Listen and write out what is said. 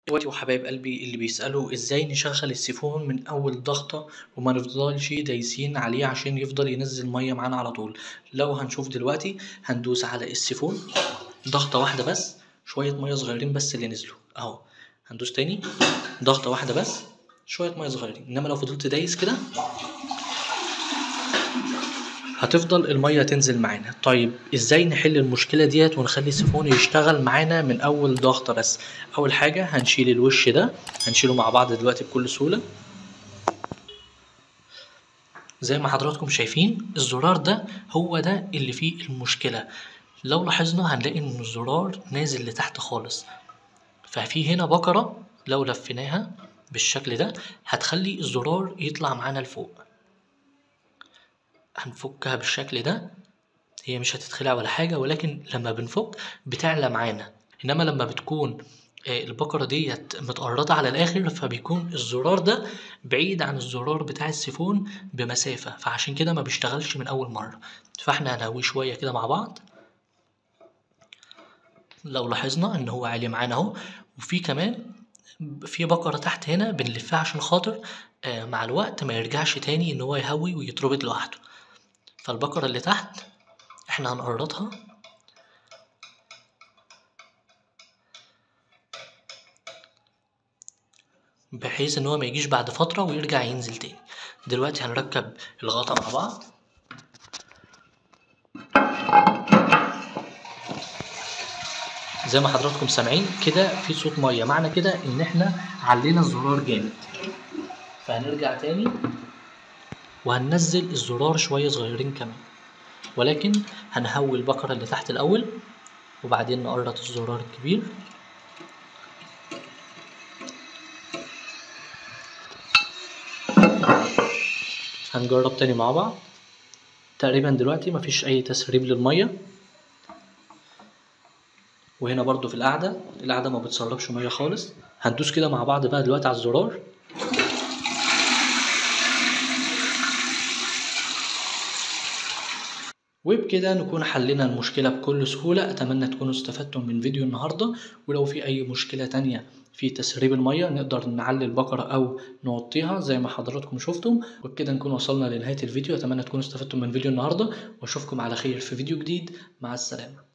اخواتي وحبايب قلبي اللي بيسألوا ازاي نشغل السيفون من اول ضغطة وما نفضلش دايسين عليه عشان يفضل ينزل مية معانا على طول لو هنشوف دلوقتي هندوس على السيفون ضغطة واحدة بس شوية مية صغيرين بس اللي نزلوا اهو هندوس تاني ضغطة واحدة بس شوية مية صغيرين انما لو فضلت دايس كده هتفضل المية تنزل معانا طيب ازاي نحل المشكلة ديت ونخلي السيفون يشتغل معانا من اول ضغطة بس اول حاجة هنشيل الوش ده هنشيله مع بعض دلوقتي بكل سهولة زي ما حضراتكم شايفين الزرار ده هو ده اللي فيه المشكلة لو لاحظنا هنلاقي ان الزرار نازل لتحت خالص ففي هنا بكرة لو لفيناها بالشكل ده هتخلي الزرار يطلع معانا لفوق هنفكها بالشكل ده هي مش هتتخلع ولا حاجة ولكن لما بنفك بتعلى معانا انما لما بتكون البقرة ديت متقرطة على الآخر فبيكون الزرار ده بعيد عن الزرار بتاع السيفون بمسافة فعشان كده ما بيشتغلش من أول مرة فاحنا هنهويه شوية كده مع بعض لو لاحظنا ان هو عالي معانا اهو وفي كمان في بقرة تحت هنا بنلفها عشان خاطر مع الوقت ما يرجعش تاني ان هو يهوي ويتربط لوحده فالبقرة اللي تحت احنا هنقرطها بحيث ان هو ما يجيش بعد فترة ويرجع ينزل تاني دلوقتي هنركب الغطا مع بعض زي ما حضراتكم سامعين كده في صوت ميه معنى كده ان احنا علينا الزرار جامد فهنرجع تاني وهننزل الزرار شوية صغيرين كمان ولكن هنهوي البقرة اللي تحت الأول وبعدين نقرط الزرار الكبير هنجرب تاني مع بعض تقريبا دلوقتي مفيش أي تسريب للمية وهنا برضو في القاعدة القاعدة ما بتسربش مية خالص هندوس كده مع بعض بقى دلوقتي على الزرار وبكده نكون حلينا المشكلة بكل سهولة أتمنى تكونوا استفدتم من فيديو النهاردة ولو في أي مشكلة تانية في تسريب المية نقدر نعلي البقرة أو نوطيها زي ما حضراتكم شفتم وبكده نكون وصلنا لنهاية الفيديو أتمنى تكونوا استفدتم من فيديو النهاردة وأشوفكم على خير في فيديو جديد مع السلامة